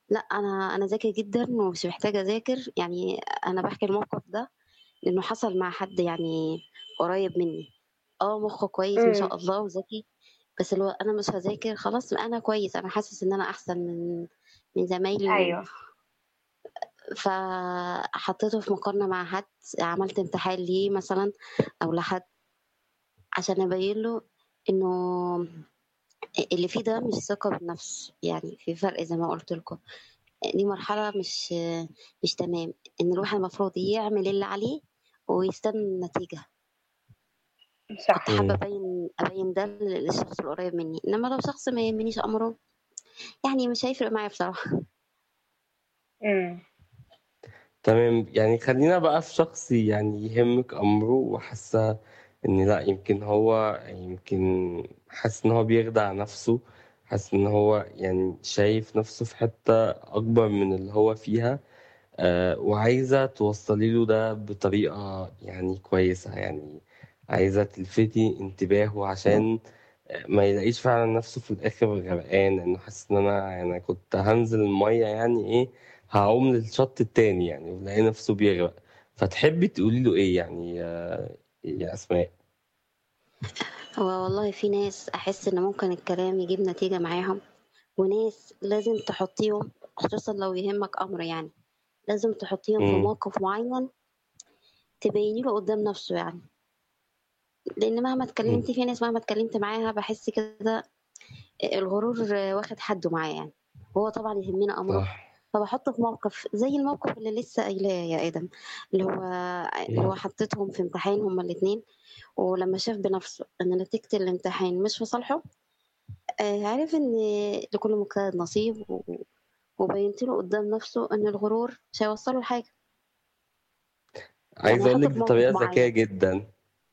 لأ أنا أنا ذكية جدًا ومش محتاجة أذاكر، يعني أنا باحكي الموقف ده لإنه حصل مع حد يعني قريب منّي، آه مُخّه كويس ما إمم. شاء الله وذكي، بس اللي هو أنا مش هاذاكر خلاص أنا كويس، أنا حاسس إن أنا أحسن من من زمايلي و أيوه. فحطيته في مقارنة مع حد، عملت امتحان ليه مثلًا أو لحد عشان أبيّن له إنه أ اللي فيه ده مش ثقة بالنفس، يعني في فرق زي ما قُلت لكم، دي مرحلة مش مش تمام، إن الواحد المفروض يعمل اللي عليه ويستنى النتيجة. كنت صح. حابة إمم. أبيّن أبيّن ده للشخص القريب منّي، إنّما لو شخص ما يهمنيش أمره، يعني مش هيفرق معايا بصراحة. إمم. تمام، يعني خلّينا بقى في شخص يعني يهمِّك أمره وحاسة إن لأ، يمكن هو يمكن حاسس إن هو بيخدع نَفْسه، حاسس إن هو يعني شايف نَفْسه في حتّة أكبر من اللي هو فيها، آآ وعايزة توصّلي له ده بطريقة يعني كويسة، يعني عايزة تلفتي انتباهه عشان آآ ما يلاقيش فعلًا نَفْسه في الآخر غرقان، إنه حاسس إن أنا أنا كنت هانزل المَيّة يعني إيه، هاعوم للشَط التاني يعني ويلاقي نَفْسه بيغرق، فتحبّي تقولي له إيه يعني يا أسماء؟ هو والله في ناس أحس إن ممكن الكلام يجيب نتيجة معاهم، وناس لازم تحطّيهم خصوصًا لو يهمك أمر يعني، لازم تحطّيهم في إمم. موقف معيّن تبيّني له قدّام نَفْسه يعني. لإن مهما إمم. اتكلمتِ في ناس مهما اتكلمت معاها باحس كده أ الغرور واخد حدُّه معاه يعني، وهو طبعًا يهمني أمره، صح. فباحطّه في موقف زي الموقف اللي لسه قايلاه يا آدم، اللي هو اللي إمم. هو حطيتهم في امتحان هُم الاتنين، ولمّا شاف بنَفْسه إن نتيجة الامتحان مش في صالحه، آآ عرف إن لكل مجتهد نصيب و وبيّنت له قدّام نَفْسه إن الغرور مش هيوصّله لحاجة. يعني عايز أقول هاحطّه لِك في دي موقف طريقة ذكية معيّن. جدًا.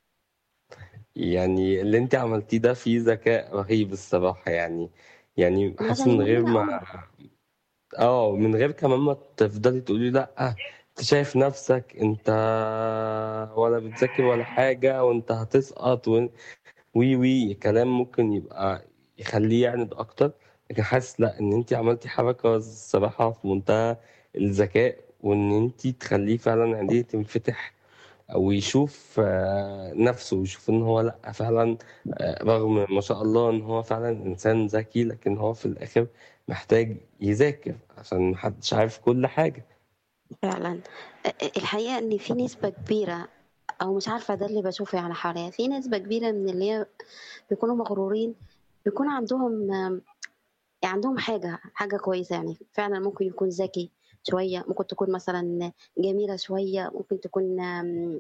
يعني اللي أنتِ عملتيه ده فيه ذكاء رهيب الصراحة يعني، يعني ما حاسس عشان من غير يهمنا ما أمره. آه، من غير كمان ما تفضلي تقولي له لأ، أنت شايف نَفْسك، أنت ولا بتذاكر ولا حاجة وأنت هتسقط و و، و، كلام ممكن يبقى يخلّيه يعند أكتر، لكن حاسس لأ، إن أنتِ عملتِ حركة الصراحة في منتهى الذكاء، وإن أنتِ تخلّيه فعلًا عينيه تنفتح أو يشوف نَفْسه ويشوف إن هو لأ، فعلًا آآ رغم ما شاء الله إن هو فعلًا إنسان ذكي، لكن هو في الآخر محتاج يذاكر عشان ما حدّش عارف كل حاجة. فعلًا. أ أ الحقيقة إن في نسبة كبيرة أو مش عارفة ده اللي باشوفه يعني حواليّا، في نسبة كبيرة من اللي هي بيكونوا مغرورين، بيكون عندهم عندهم حاجة، حاجة كويسة يعني، فعلًا ممكن يكون ذكي شوية، ممكن تكون مثلًا جميلة شوية، ممكن تكون آمم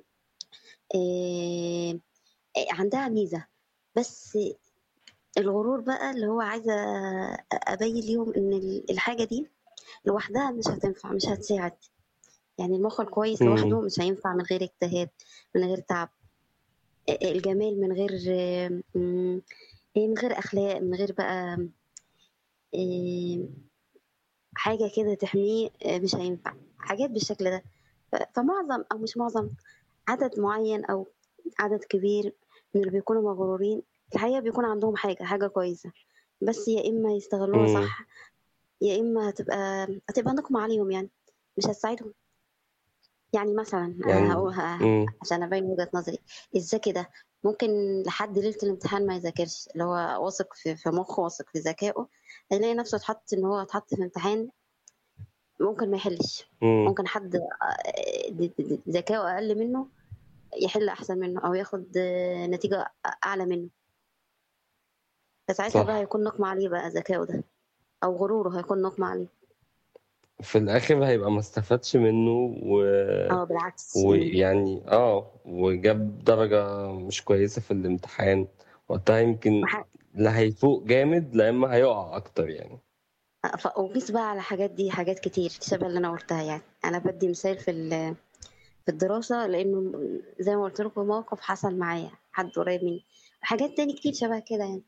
آآ أ عندها ميزة، بس الغرور بقى اللي هو عايزة أ أبيّن ليهم إن ال الحاجة دي لوحدها مش هتنفع، مش هتساعد، يعني المُخ الكويس إمم. لوحده مش هينفع من غير اجتهاد، من غير تعب. أ الجمال من غير إمم، من غير أخلاق، من غير بقى آآ حاجة كده تحميه آآ مش هينفع، حاجات بالشكل ده. ف فمعظم أو مش معظم، عدد معيّن أو عدد كبير من اللي بيكونوا مغرورين، الحقيقة بيكون عندهم حاجة، حاجة كويسة، بس يا إمّا يستغلّوها إمم. صح، يا إمّا هتبقى هتبقى نقمة عليهم يعني، مش هتساعدهم. يعني مثلًا أنا هاقو يعني ه إمم. عشان أبيّن وجهة نظري، الذكي ده ممكن لحد ليلة الامتحان ما يذاكرش، اللي هو واثق في في مُخّه، واثق في ذكائه، هيلاقي نَفْسه اتحط إن هو اتحط في امتحان ممكن ما يحلّش، إمم. ممكن حد آآ د د ذكاؤه أقل منّه يحل أحسن منّه أو ياخُد نتيجة أ أعلى منّه. فساعتها بقى صح. هيكون نقمة عليه بقى ذكاؤه ده، أو غروره هيكون نقمة عليه. في الآخر هيبقى ما استفادش منّه و آه بالعكس. إمم. ويعني آه، وجاب درجة مش كويسة في الامتحان، وقتها يمكن وح لا هيفوق جامد، لا إمّا هيُقع أكتر يعني. أ ف وقيس بقى على الحاجات دي حاجات كتير شَبه اللي أنا قُلتها يعني، أنا بادّي مثال في ال في الدراسة لإنه زي ما قُلت لكم موقف حصل معايا، حد قريب منّي، وحاجات تاني كتير شَبه كده يعني.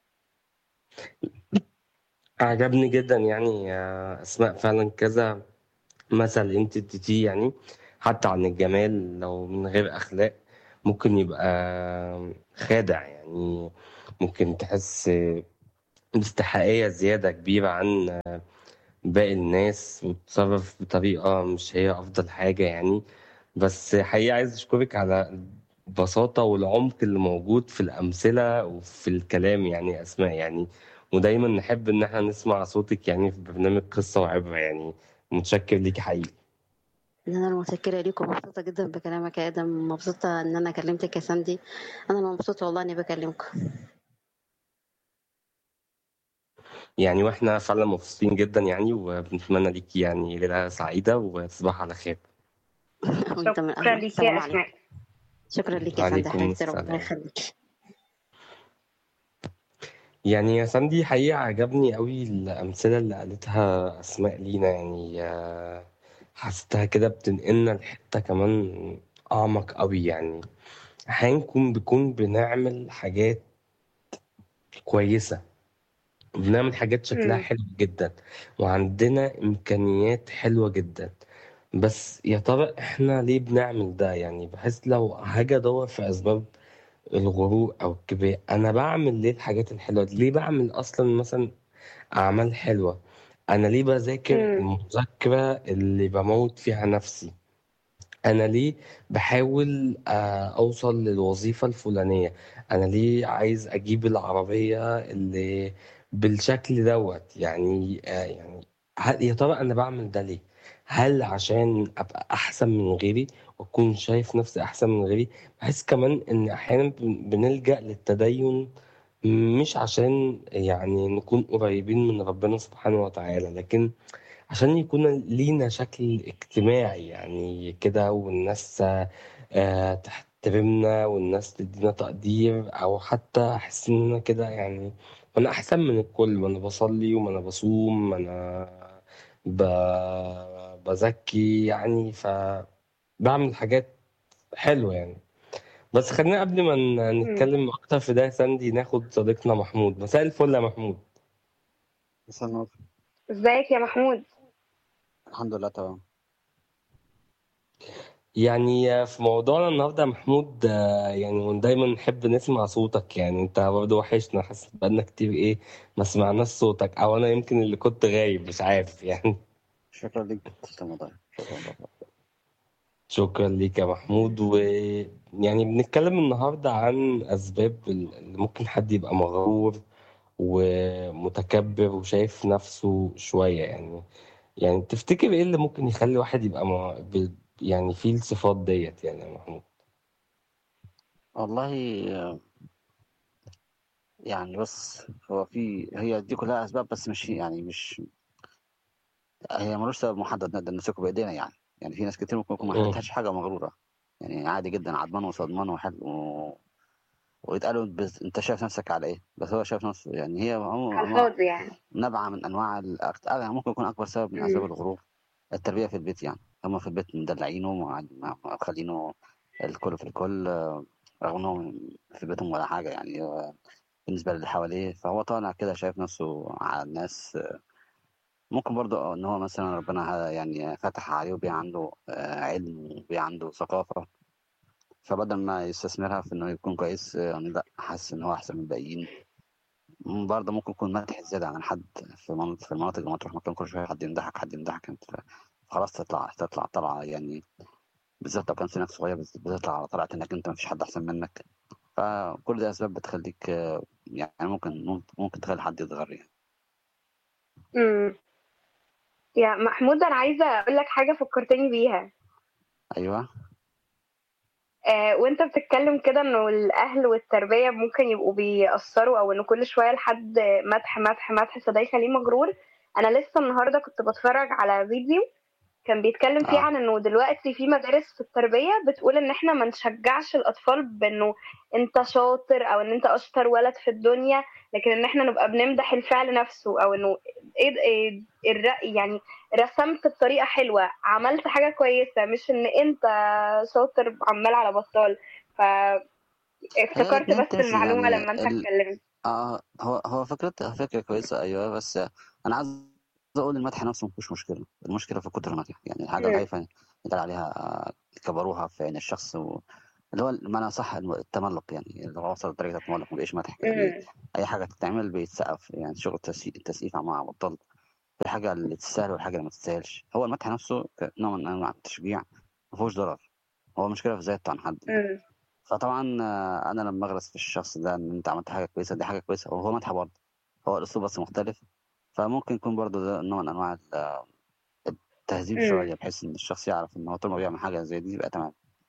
عجبني جدًا يعني يا أسماء فعلًا كذا مثل أنتِ اديتيه يعني، حتى عن الجمال لو من غير أخلاق ممكن يبقى خادع، يعني ممكن تحس باستحقاقية زيادة كبيرة عن باقي الناس وتتصرف بطريقة مش هي أفضل حاجة يعني بس حقيقة عايز أشكرك على البساطة والعمق اللي موجود في الأمثلة وفي الكلام يعني يا أسماء يعني ودايما نحب إن احنا نسمع صوتك يعني في برنامج قصة وعبرة يعني متشكر ليكي حقيقي انا المتشكره ليكم مبسوطه جدا بكلامك يا ادم مبسوطه ان انا كلمتك يا ساندي انا مبسوطه والله اني بكلمكم يعني واحنا فعلا مبسوطين جدا يعني وبنتمنى ليكي يعني ليلة سعيدة وتصبح على خير وانت من شكرا اهل ليك السلام يا عليكم أسماء شكرا لك يا ساندي وعليكم حبيبتي ربنا السلام يخليك يعني يا ساندي حقيقة عجبني قوي الأمثلة اللي قالتها أسماء لينا يعني آه، حسيتها كده بتنقلنا لحتة كمان أعمق قوي يعني أحيانا نكون بيكون بنعمل حاجات كويسة بنعمل حاجات شكلها مم. حلو جدا وعندنا إمكانيات حلوة جدا بس يا ترى إحنا ليه بنعمل ده يعني بحس لو هاجي أدور في أسباب الغرور أو الكبرياء أنا بعمل ليه الحاجات الحلوة دي ليه بعمل أصلا مثلا أعمال حلوة أنا ليه بذاكر مم. المذاكرة اللي بموت فيها نفسي أنا ليه بحاول آه، أوصل للوظيفة الفلانية أنا ليه عايز أجيب العربية اللي بالشكل دوت يعني آه، يعني هل يا ترى أنا بعمل ده ليه؟ هل عشان أبقى أحسن من غيري وأكون شايف نفسي أحسن من غيري؟ بحس كمان إن أحيانا بن- بنلجأ للتدين مش عشان يعني نكون قريبين من ربنا سبحانه وتعالى لكن عشان يكون لينا شكل اجتماعي يعني كده والناس آه، تحترمنا والناس تدينا تقدير او حتى احس ان انا كده يعني انا احسن من الكل ما انا بصلي وما انا بصوم ما انا ب... بزكي يعني فبعمل حاجات حلوة يعني بس خلينا قبل ما ن- مم. نتكلم اكتر في ده يا ساندي ناخد صديقنا محمود مساء الفل يا محمود مساء النور ازيك يا محمود الحمد لله تمام يعني في موضوعنا النهارده يا محمود آه، يعني دايما نحب نسمع صوتك يعني انت برضه وحشنا حاسس بقالنا كتير ايه ما سمعناش صوتك او انا يمكن اللي كنت غايب مش عارف يعني شكرا لك تسلم والله شكرا والله شكرا ليك يا محمود ويعني بنتكلم النهارده عن اسباب اللي ممكن حد يبقى مغرور ومتكبر وشايف نفسه شوية يعني يعني تفتكر ايه اللي ممكن يخلي واحد يبقى مع... ب... يعني فيه الصفات ديت يعني يا محمود والله آه، يعني بص هو في هي دي كلها اسباب بس مش يعني مش هي ملوش سبب محدد نقدر نمسكه بايدينا يعني يعني في ناس كتير ممكن يكون ما مم. حددهاش حاجه مغروره يعني عادي جدا عضمان وصدمان وحل و... ويتقالوا بس انت شايف نفسك على ايه بس هو شايف نفسه يعني هي هو على هو الفاضي يعني نبعه من انواع الأكت... آه، يعني ممكن يكون اكبر سبب من اسباب مم. الغرور التربيه في البيت يعني هما في البيت مدلعينه ومع- مع- مخلينه الكل في الكل آه، رغم انه في بيتهم ولا حاجه يعني آه، بالنسبه للي حواليه فهو طالع كده شايف نفسه على الناس آه، ممكن برضه ان هو مثلا ربنا ه- يعني فتح عليه وبقى عنده آه، علم وبقى عنده ثقافه فبدل ما يستثمرها في انه يكون كويس آه، يعني لا حاسس ان هو احسن من الباقيين مم، برضه ممكن يكون مدح زيادة عن حد في مناطق في المناطق لما تروح مكان كل شوية حد يمدحك حد يمدحك انت خلاص تطلع تطلع طلعة يعني بالذات لو كان سنك صغير بت- بتطلع على طلعة انك انت مفيش حد احسن منك فكل دي اسباب بتخليك آه، يعني ممكن ممكن ممكن تخلي حد يتغير يعني مم. يا محمود انا عايزه اقول لك حاجه فكرتني بيها ايوه آه وانت بتتكلم كده انه الاهل والتربيه ممكن يبقوا بيأثروا او انه كل شويه لحد مدح مدح مدح فده يخليه مغرور انا لسه النهارده كنت بتفرج على فيديو كان بيتكلم فيه اه عن انه دلوقتي في مدارس في التربيه بتقول ان احنا ما نشجعش الاطفال بانه انت شاطر او ان انت اشطر ولد في الدنيا لكن ان احنا نبقى بنمدح الفعل نفسه او انه ايه إيه الرأي يعني رسمت بطريقه حلوه عملت حاجه كويسه مش ان انت شاطر عمال على بطال ف هي افتكرت الاتنين بس تمشي المعلومة يعني لما انت ال... اتكلمت اه هو هو فكرتها فكرة كويسة ايوه بس انا عايز اقول المدح نفسه مفيش مشكلة المشكلة في كتر المدح يعني الحاجة مم. الهايفة يتقال عليها آه، كبروها في عين الشخص و... اللي هو المعنى صح الم- التملق يعني اللي هو وصل لدرجة التملق مبقاش مدح يعني مم. أي حاجة تتعمل بيتسقف يعني شغل التسقيف التسقيف مع بطال في الحاجة اللي تستاهل والحاجة اللي ما تستاهلش هو المدح نفسه نوع من أنواع التشجيع ما فيهوش ضرر هو مشكلة في زيادته عن حد مم. فطبعا آه، أنا لما أغرس في الشخص ده إن أنت عملت حاجة كويسة دي حاجة كويسة وهو مدح برضه هو الأسلوب بس مختلف فممكن يكون برضه ده نوع من أنواع ال- التهذيب مم. شوية بحيث إن الشخص يعرف إن هو طول ما بيعمل حاجة زي دي يبقى تمام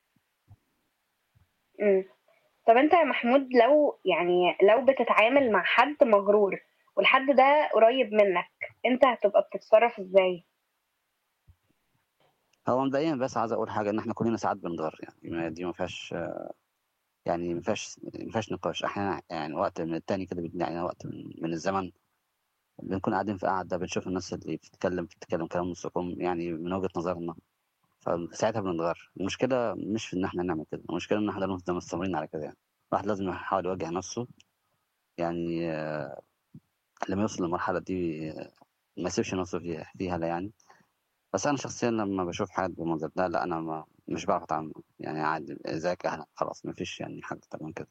مم. طب انت يا محمود لو يعني لو بتتعامل مع حد مغرور والحد ده قريب منك انت هتبقى بتتصرف ازاي هو مبدئيا بس عايز أقول حاجة إن إحنا كلنا ساعات بنضر يعني ما- دي ما فيهاش يعني ما فيهاش ما فيهاش نقاش أحيانا يعني وقت من التاني كده بيجي علينا وقت من, من الزمن بنكون قاعدين في قعدة بنشوف الناس اللي بتتكلم بتتكلم كلام مستقيم يعني من وجهة نظرنا فساعتها بنتغير المشكلة مش في إن إحنا نعمل كده المشكلة إن إحنا نفضل مستمرين على كده يعني الواحد لازم يحاول يواجه نفسه يعني آه، لما يوصل للمرحلة دي آه، ما يسيبش نفسه فيها فيها لا يعني بس أنا شخصيا لما بشوف حد بالمنظر ده لا أنا ما مش بعرف أتعامل يعني عادي ازيك أهلا خلاص ما فيش يعني حاجة أكتر من كده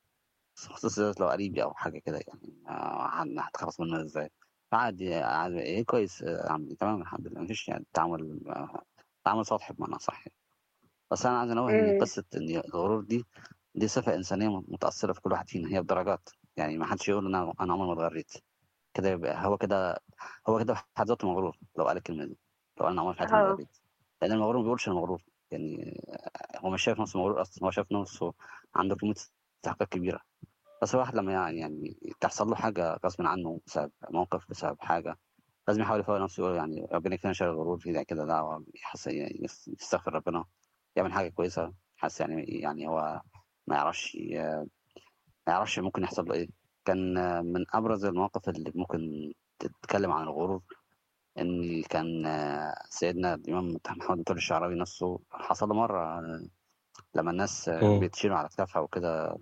خصوصا لو قريبي أو حاجة كده يعني آه، هتخلص منه إزاي عادي عادي إيه كويس آه، عمي تمام الحمد لله مفيش يعني تعامل آه، تعامل سطحي بمعنى صح يعني. بس أنا عايز أنوه إن مم. قصة إن الغرور دي دي صفة إنسانية متأثرة في كل واحد فينا هي بدرجات يعني ما حدش يقول إن أنا أنا عمري ما اتغريت كده يبقى هو كده هو كده في حد ذاته مغرور لو قال الكلمة دي لو أنا عمري في حياتي ما اه اتغريت لأن المغرور ما بيقولش أنا مغرور يعني آه، هو مش شايف نفسه مغرور أصلا هو شايف نفسه عنده كمية استحقاق كبيرة بس الواحد لما يعني, يعني تحصل له حاجة غصب عنه بسبب موقف بسبب حاجة لازم يحاول يفوق نفسه يقول يعني ربنا يكفينا شر الغرور في ده كده دعوة يحس يس- يستغفر ربنا يعمل حاجة كويسة حاسس يعني يعني هو ما يعرفش ي- ما يعرفش ممكن يحصل له ايه كان آه، من ابرز المواقف اللي ممكن تتكلم عن الغرور ان كان آه، سيدنا الامام محمد بن الشعراوي نفسه حصل له مره آه، لما الناس آه، مم. بتشيله على كتافها وكده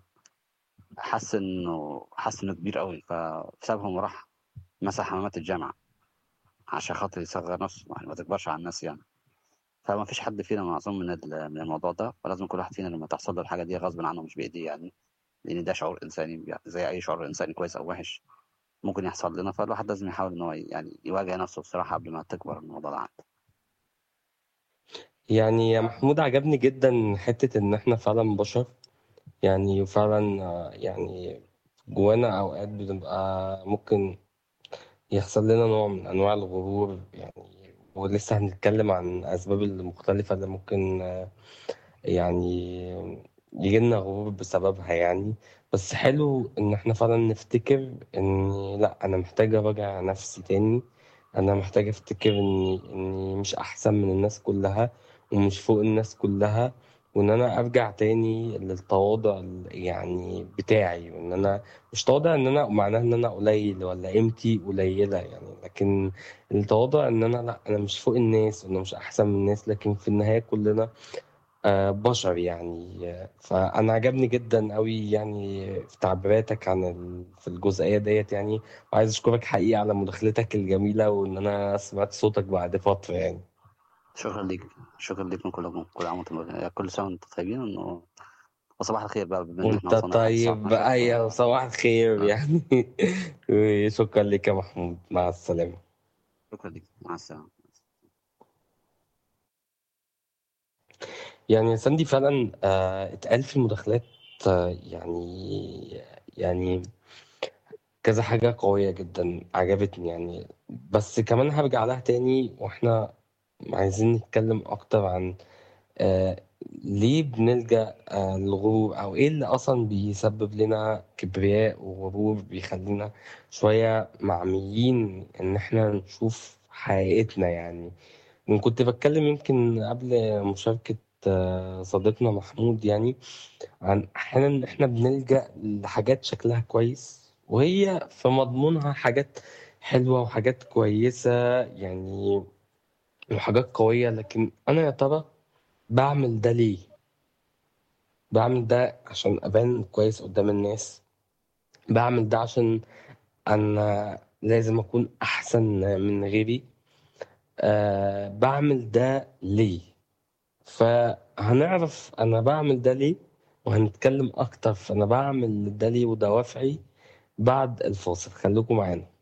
حس انه حس انه كبير قوي فسابهم وراح مسح حمامات الجامعه عشان خاطر يصغر نفسه يعني ما تكبرش على الناس يعني فما فيش حد فينا معصوم من ال- من الموضوع ده فلازم كل واحد فينا لما تحصل له الحاجه دي غصب عنه مش بايديه يعني لان ده شعور انساني يعني زي اي شعور انساني كويس او وحش ممكن يحصل لنا فالواحد لازم يحاول ان هو يعني يواجه نفسه بصراحه قبل ما تكبر الموضوع ده عنده يعني يا محمود عجبني جدا حتة إن إحنا فعلا بشر يعني وفعلا آه، يعني جوانا أوقات بنبقى ممكن يحصل لنا نوع من أنواع الغرور يعني ولسه هنتكلم عن الأسباب المختلفة اللي ممكن آه، يعني يجيلنا غرور بسببها يعني بس حلو إن إحنا فعلا نفتكر إن لأ أنا محتاج أراجع نفسي تاني أنا محتاج أفتكر إني إني مش أحسن من الناس كلها ومش فوق الناس كلها وإن أنا أرجع تاني للتواضع ال- يعني بتاعي وإن أنا مش تواضع إن أنا معناه إن أنا قليل ولا قيمتي قليلة يعني لكن التواضع إن أنا لأ أنا مش فوق الناس وأنا مش أحسن من الناس لكن في النهاية كلنا آه، بشر يعني آه، فأنا عجبني جدا قوي يعني في تعبيراتك عن ال... في الجزئية ديت يعني وعايز أشكرك حقيقي على مداخلتك الجميلة وإن أنا سمعت صوتك بعد فترة يعني شكرا ليك شكرا ليكم كلكم كل عام وانتم كل سنه وانتم طيبين انه وصباح الخير بقى بما ان احنا وأنت وصلنا لحد الساعه طيب بقى 12 يا ف... صباح الخير آه. يعني شكرا لك يا محمود مع السلامة شكرا ليك مع السلامه يعني يا ساندي فعلا آه، اتقال في المداخلات آه، يعني يعني كذا حاجة قوية جدا عجبتني يعني بس كمان هرجع لها تاني واحنا عايزين نتكلم أكتر عن آه ليه بنلجأ آه للغرور أو إيه اللي أصلا بيسبب لنا كبرياء وغرور بيخلينا شوية معميين إن إحنا نشوف حقيقتنا يعني وكنت بتكلم يمكن قبل مشاركة آه صديقنا محمود يعني عن أحيانا إن إحنا بنلجأ لحاجات شكلها كويس وهي في مضمونها حاجات حلوة وحاجات كويسة يعني وحاجات قوية لكن أنا يا ترى بعمل ده ليه؟ بعمل ده عشان أبان كويس قدام الناس بعمل ده عشان أنا لازم أكون أحسن من غيري أه بعمل ده ليه؟ فهنعرف أنا بعمل ده ليه وهنتكلم أكتر فأنا بعمل ده ليه ودوافعي بعد الفاصل خليكم معانا